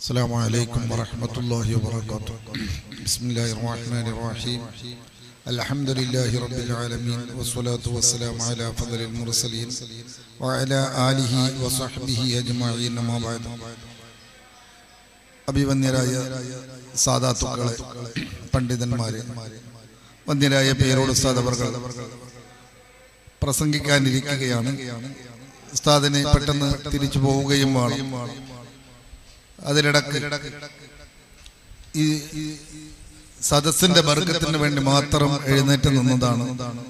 السلام عليكم ورحمة الله وبركاته بسم الله الرحمن الرحيم الحمد لله رب العالمين والصلاة والسلام على فضل المرسلين وعلى آله وصحبه أجمعين ما بعد അഭിവന്യരായ സാധാത്തുക്കളെ പണ്ഡിതന്മാരെ വന്യരായ പേരോട് ഉസ്താദവർകൾ പ്രസംഗിക്കാനിരിക്കുകയാണ് ഉസ്താദിനെ പെട്ടെന്ന് തിരിച്ചു പോവുകയും വേണം അതിലിടക്ക് ഈ സദസ്സിന്റെ വർഗത്തിന് വേണ്ടി മാത്രം എഴുന്നേറ്റ് നിന്നതാണ്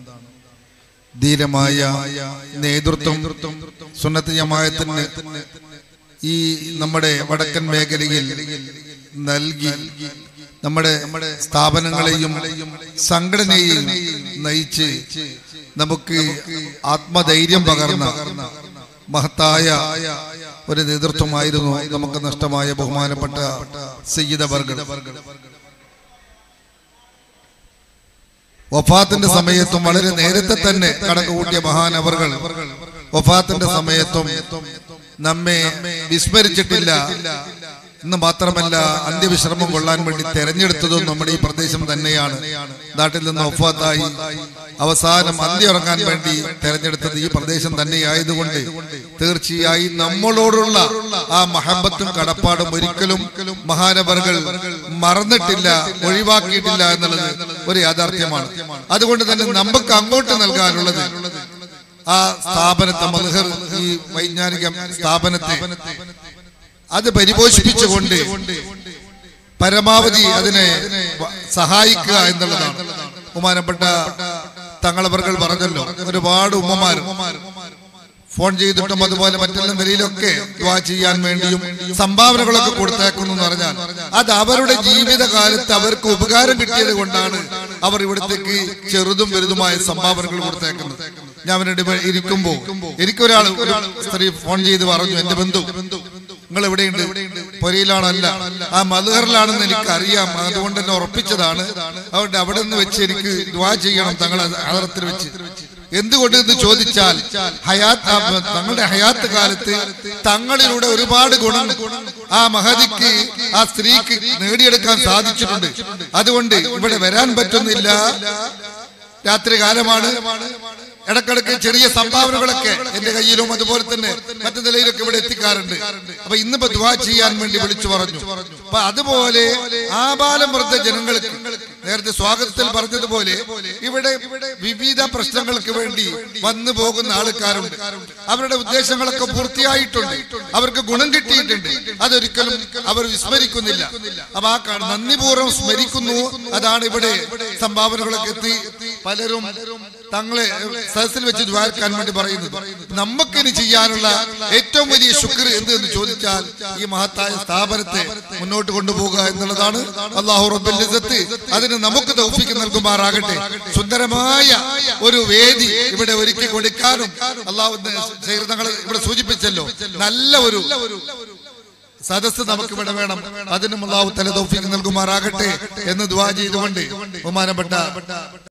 ധീരമായ നേതൃത്വം സുന്നത്ത് ജമായത്തിന് ഈ നമ്മുടെ വടക്കൻ മേഖലയിൽ നൽകി നമ്മുടെ സ്ഥാപനങ്ങളെയും സംഘടനയെയും നയിച്ച് നമുക്ക് ആത്മധൈര്യം പകർന്ന മഹത്തായ ഒരു നേതൃത്വമായിരുന്നു നമുക്ക് നഷ്ടമായ ബഹുമാനപ്പെട്ട സയ്യിദ വർഗം വഫാത്തിന്റെ സമയത്തും വളരെ നേരത്തെ തന്നെ കടന്നുകൂട്ടിയ മഹാനവറുകൾ വഫാത്തിന്റെ സമയത്തും നമ്മെ വിസ്മരിച്ചിട്ടില്ല എന്ന് മാത്രമല്ല അന്ത്യവിശ്രമം കൊള്ളാൻ വേണ്ടി തെരഞ്ഞെടുത്തതും നമ്മുടെ ഈ പ്രദേശം തന്നെയാണ് നാട്ടിൽ നിന്ന് ഒഫാത്തായി അവസാനം അന്ത്യം ഇറങ്ങാൻ വേണ്ടി തെരഞ്ഞെടുത്തത് ഈ പ്രദേശം തന്നെയായതുകൊണ്ട് തീർച്ചയായും നമ്മളോടുള്ള ആ മഹബത്തും കടപ്പാടും ഒരിക്കലും മഹാനവറുകൾ മറന്നിട്ടില്ല ഒഴിവാക്കിയിട്ടില്ല എന്നുള്ളത് ഒരു യാഥാർത്ഥ്യമാണ് അതുകൊണ്ട് തന്നെ നമുക്ക് അങ്ങോട്ട് നൽകാനുള്ളത് ആ സ്ഥാപനത്തെ മൽഹർ ഈ വൈജ്ഞാനിക സ്ഥാപനത്തെ അത് പരിപോഷിപ്പിച്ചുകൊണ്ട് പരമാവധി അതിനെ വ- സഹായിക്കുക എന്നുള്ളതാണ് ബഹുമാനപ്പെട്ട തങ്ങളവർകൾ പറഞ്ഞല്ലോ ഒരുപാട് ഉമ്മമാർ ഫോൺ ചെയ്തിട്ടും അതുപോലെ മറ്റെല്ലാ നിലയിലൊക്കെ ദ്വാ ചെയ്യാൻ വേണ്ടിയും സംഭാവനകളൊക്കെ കൊടുത്തേക്കുന്നു എന്ന് പറഞ്ഞാൽ അത് അവരുടെ ജീവിതകാലത്ത് അവർക്ക് ഉപകാരം കിട്ടിയത് കൊണ്ടാണ് അവർ ഇവിടത്തേക്ക് ചെറുതും വലുതുമായ സംഭാവനകൾ കൊടുത്തേക്കുന്നത് ഞാൻ അവരുടെ ഇടയിൽ ഇരിക്കുമ്പോ എനിക്കൊരാൾ ഒരു സ്ത്രീ ഫോൺ ചെയ്ത് പറഞ്ഞു എന്റെ ബന്ധു നിങ്ങൾ എവിടെയുണ്ട് പൊരയിലാണല്ല ആ മധുഹറിലാണെന്ന് എനിക്ക് അറിയാം അതുകൊണ്ട് തന്നെ ഉറപ്പിച്ചതാണ് അതുകൊണ്ട് അവിടെ നിന്ന് വെച്ച് എനിക്ക് ദ്വാ ചെയ്യണം തങ്ങളെ ആദരത്തിൽ വെച്ച് എന്തുകൊണ്ട് എന്ന് ചോദിച്ചാൽ ഹയാത്ത് ആ, തങ്ങളുടെ ഹയാത്ത് കാലത്ത് തങ്ങളിലൂടെ ഒരുപാട് ഗുണം ആ മഹതിക്ക് ആ സ്ത്രീക്ക് നേടിയെടുക്കാൻ സാധിച്ചിട്ടുണ്ട് അതുകൊണ്ട് ഇവിടെ വരാൻ പറ്റുന്നില്ല രാത്രി കാലമാണ് ഇടക്കിടക്ക് ചെറിയ സംഭാവനകളൊക്കെ എന്റെ കയ്യിലും അതുപോലെ തന്നെ മറ്റു നിലയിലൊക്കെ ഇവിടെ എത്തിക്കാറുണ്ട് അപ്പൊ ഇന്നിപ്പോ ദ്വാ ചെയ്യാൻ വേണ്ടി വിളിച്ചു പറഞ്ഞു അപ്പൊ അതുപോലെ ആബാലം വൃദ്ധ ജനങ്ങൾക്ക് നേരത്തെ സ്വാഗതത്തിൽ പറഞ്ഞതുപോലെ ഇവിടെ വിവിധ പ്രശ്നങ്ങൾക്ക് വേണ്ടി വന്നു പോകുന്ന ആൾക്കാരുണ്ട് അവരുടെ ഉദ്ദേശങ്ങളൊക്കെ പൂർത്തിയായിട്ടുണ്ട് അവർക്ക് ഗുണം കിട്ടിയിട്ടുണ്ട് അതൊരിക്കലും അവർ വിസ്മരിക്കുന്നില്ല അപ്പൊ ആ കാ- നന്ദിപൂർവ്വം സ്മരിക്കുന്നു അതാണ് ഇവിടെ സംഭാവനകളൊക്കെ എത്തി പലരും തങ്ങളെ സദസ്സിൽ വെച്ച് ദ്വാരക്കാൻ വേണ്ടി പറയുന്നത് നമുക്കിനി ചെയ്യാനുള്ള ഏറ്റവും വലിയ ശുക്ർ എന്ത് എന്ന് ചോദിച്ചാൽ ഈ മഹത്തായ സ്ഥാപനത്തെ മുന്നോട്ട് കൊണ്ടുപോകുക എന്നുള്ളതാണ് അള്ളാഹു റബ്ബുൽ ഇസ്സത്ത് അതിന് നമുക്ക് തൗഫീക്ക് നൽകുമാറാകട്ടെ സുന്ദരമായ ഒരു വേദി ഇവിടെ ഒരുക്കി കൊടുക്കാനും അള്ളാഹു തങ്ങൾ ഇവിടെ സൂചിപ്പിച്ചല്ലോ നല്ല ഒരു സദസ്സ് നമുക്ക് ഇവിടെ വേണം അതിനും അള്ളാഹു തല തൗഫീക്ക് നൽകുമാറാകട്ടെ എന്ന് ദ്വാ ചെയ്തുകൊണ്ട് ബഹുമാനപ്പെട്ട